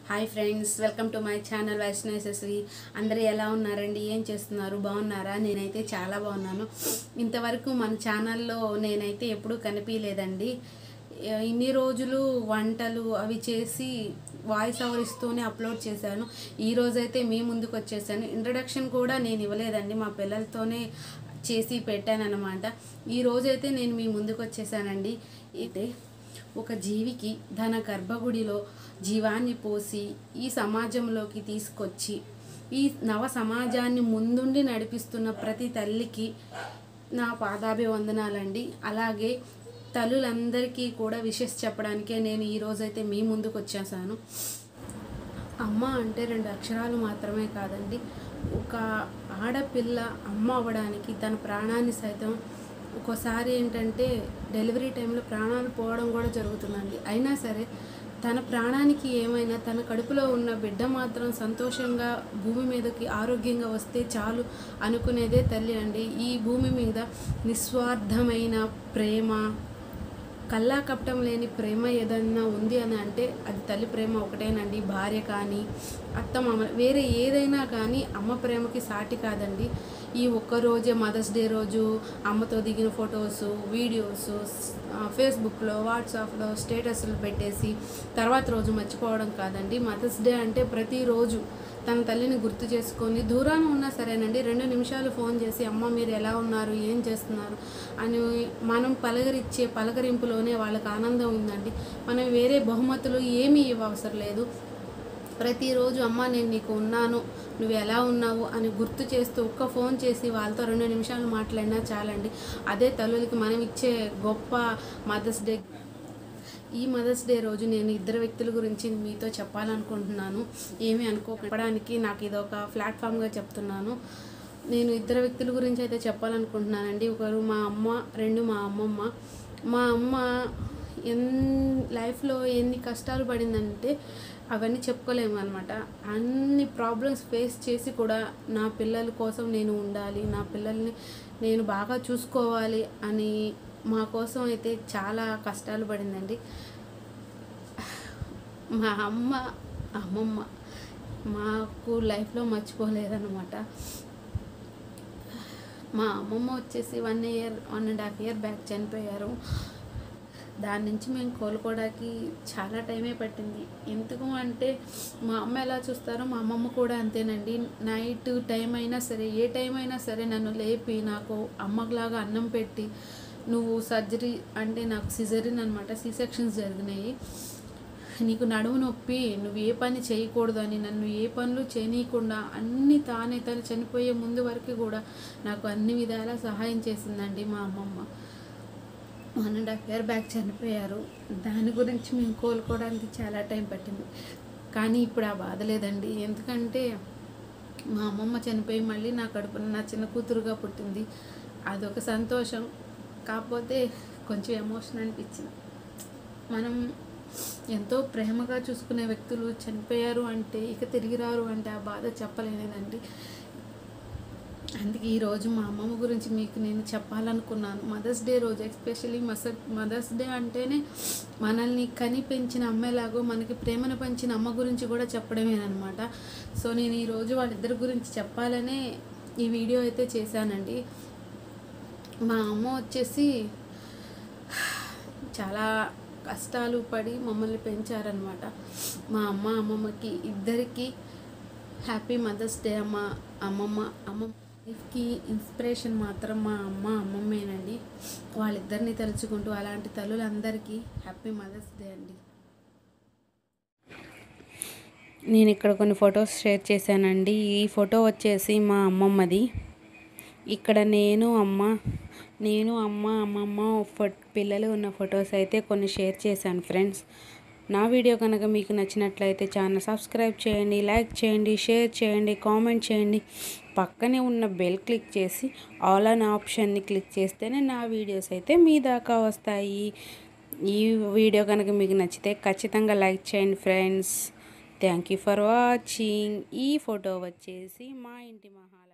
hi friends welcome to my channel Vaishnav Yashasvi అందరూ ఎలా ఉన్నారండి ఏం చేస్తున్నారు బాగున్నారా నేనైతే చాలా బాగున్నాను ఇంతవరకు మన ఛానల్లో నేనైతే ఎప్పుడూ కనిపించలేదండి ఇన్ని రోజులు వంటలు అవి చేసి వాయిస్ ఓవర్ ఇస్తూనే అప్లోడ్ చేశాను ఈ రోజైతే మీ ముందుకు వచ్చేసాను ఇంట్రడక్షన్ కూడా నేను ఇవ్వలేదండి మా పిల్లలతోనే చేసి పెట్టానన్నమాట ఈ రోజైతే నేను మీ ముందుకు వచ్చేసానండి అయితే ఒక జీవికి తన గర్భగుడిలో జీవాన్ని పోసి ఈ సమాజంలోకి తీసుకొచ్చి ఈ నవ సమాజాన్ని ముందుండి నడిపిస్తున్న ప్రతి తల్లికి నా పాదాభివందనాలండి అలాగే తల్లులందరికీ కూడా విషెస్ చెప్పడానికే నేను ఈ రోజైతే మీ ముందుకు వచ్చేసాను అమ్మ అంటే రెండు అక్షరాలు మాత్రమే కాదండి ఒక ఆడపిల్ల అమ్మ అవ్వడానికి తన ప్రాణాన్ని సైతం ఒక్కోసారి ఏంటంటే డెలివరీ టైంలో ప్రాణాలు పోవడం కూడా జరుగుతుందండి అయినా సరే తన ప్రాణానికి ఏమైనా తన కడుపులో ఉన్న బిడ్డ మాత్రం సంతోషంగా భూమి మీదకి ఆరోగ్యంగా వస్తే చాలు అనుకునేదే తల్లి అండి ఈ భూమి మీద నిస్వార్థమైన ప్రేమ కల్లా కపటం లేని ప్రేమ ఏదన్నా ఉంది అని అంటే అది తల్లి ప్రేమ ఒకటేనండి భార్య కానీ అత్త మామ వేరే ఏదైనా కానీ అమ్మ ప్రేమకి సాటి కాదండి ఈ ఒక్క రోజే మదర్స్ డే రోజు అమ్మతో దిగిన ఫొటోస్ వీడియోస్ ఫేస్బుక్లో వాట్సాప్లో స్టేటస్లు పెట్టేసి తర్వాత రోజు మర్చిపోవడం కాదండి మదర్స్ డే అంటే ప్రతిరోజు తన తల్లిని గుర్తు చేసుకొని దూరాన ఉన్నా సరేనండి రెండు నిమిషాలు ఫోన్ చేసి అమ్మ మీరు ఎలా ఉన్నారు ఏం చేస్తున్నారు అని మనం పలకరిచ్చే పలకరింపులోనే వాళ్ళకి ఆనందం ఉందండి మనం వేరే బహుమతులు ఏమీ ఇవ్వవసరం లేదు ప్రతిరోజు అమ్మ నేను నీకు ఉన్నాను నువ్వు ఎలా ఉన్నావు అని గుర్తు చేస్తూ ఒక్క ఫోన్ చేసి వాళ్ళతో రెండు నిమిషాలు మాట్లాడినా చాలండి అదే తల్లులకి మనం ఇచ్చే గొప్ప మదర్స్ డే ఈ మదర్స్ డే రోజు నేను ఇద్దరు వ్యక్తుల గురించి మీతో చెప్పాలనుకుంటున్నాను ఏమీ అనుకోకపోవడానికి నాకు ఇది ఒక ప్లాట్ఫామ్గా చెప్తున్నాను నేను ఇద్దరు వ్యక్తుల గురించి అయితే చెప్పాలనుకుంటున్నానండి ఒకరు మా అమ్మ రెండు మా అమ్మమ్మ మా అమ్మ ఎన్ లైఫ్లో ఎన్ని కష్టాలు పడిందంటే అవన్నీ చెప్పుకోలేము అనమాట అన్ని ప్రాబ్లమ్స్ ఫేస్ చేసి కూడా నా పిల్లల కోసం నేను ఉండాలి నా పిల్లల్ని నేను బాగా చూసుకోవాలి అని మా కోసం అయితే చాలా కష్టాలు పడిందండి మా అమ్మ అమ్మమ్మ మాకు లైఫ్లో మర్చిపోలేదన్నమాట మా అమ్మమ్మ వచ్చేసి one year one and half year back చనిపోయారు దాని నుంచి మేము కోలుకోవడానికి చాలా టైమే పట్టింది ఎందుకు అంటే మా అమ్మ ఎలా చూస్తారో మా అమ్మమ్మ కూడా అంతేనండి నైట్ టైం అయినా సరే ఏ టైం అయినా సరే నన్ను లేపి నాకు అమ్మలాగా అన్నం పెట్టి నువ్వు సర్జరీ అంటే నాకు సిజరిన్ అనమాట సి సెక్షన్స్ జరిగినాయి నీకు నడుము నొప్పి నువ్వు ఏ పని చేయకూడదు అని నన్ను ఏ పనులు చేయనీయకుండా అన్ని తానే తను చనిపోయే ముందు వరకు కూడా నాకు అన్ని విధాలా సహాయం చేసిందండి మా అమ్మమ్మ one and half year back చనిపోయారు దాని గురించి మేము కోలుకోవడానికి చాలా టైం పట్టింది కానీ ఇప్పుడు ఆ బాధ లేదండి ఎందుకంటే మా అమ్మమ్మ చనిపోయి మళ్ళీ నా కడుపున నా చిన్న కూతురుగా పుట్టింది అదొక సంతోషం కాకపోతే కొంచెం ఎమోషన్ అనిపించింది మనం ఎంతో ప్రేమగా చూసుకునే వ్యక్తులు చనిపోయారు అంటే ఇక తిరిగి రారు అంటే ఆ బాధ చెప్పలేనిదండి అందుకే ఈరోజు మా అమ్మమ్మ గురించి మీకు నేను చెప్పాలనుకున్నాను మదర్స్ డే రోజు ఎస్పెషలీ మసర్ మదర్స్ డే అంటేనే మనల్ని కని పెంచిన అమ్మేలాగో మనకి ప్రేమను పంచిన అమ్మ గురించి కూడా చెప్పడమేనమాట సో నేను ఈరోజు వాళ్ళిద్దరి గురించి చెప్పాలనే ఈ వీడియో అయితే చేశానండి మా అమ్మ వచ్చేసి చాలా కష్టాలు పడి మమ్మల్ని పెంచారనమాట మా అమ్మ అమ్మమ్మకి ఇద్దరికి హ్యాపీ మదర్స్ డే అమ్మ అమ్మమ్మ అమ్మమ్మ లైఫ్కి ఇన్స్పిరేషన్ మాత్రం మా అమ్మ అమ్మమ్మేనండి వాళ్ళిద్దరిని తలుచుకుంటూ అలాంటి తల్లులందరికీ హ్యాపీ మదర్స్ డే అండి నేను ఇక్కడ కొన్ని ఫొటోస్ షేర్ చేశానండి ఈ ఫోటో వచ్చేసి మా అమ్మమ్మది ఇక్కడ నేను అమ్మ నేను అమ్మ అమ్మమ్మ ఫో పిల్లలు ఉన్న ఫొటోస్ అయితే కొన్ని షేర్ చేశాను ఫ్రెండ్స్ నా వీడియో కనుక మీకు నచ్చినట్లయితే ఛానల్ సబ్స్క్రైబ్ చేయండి లైక్ చేయండి షేర్ చేయండి కామెంట్ చేయండి పక్కనే ఉన్న బెల్ క్లిక్ చేసి ఆల్ అన్ ఆప్షన్ని క్లిక్ చేస్తేనే నా వీడియోస్ అయితే మీ దాకా వస్తాయి ఈ వీడియో కనుక మీకు నచ్చితే ఖచ్చితంగా లైక్ చేయండి friends thank you for watching ఈ ఫోటో వచ్చేసి మా ఇంటి మహా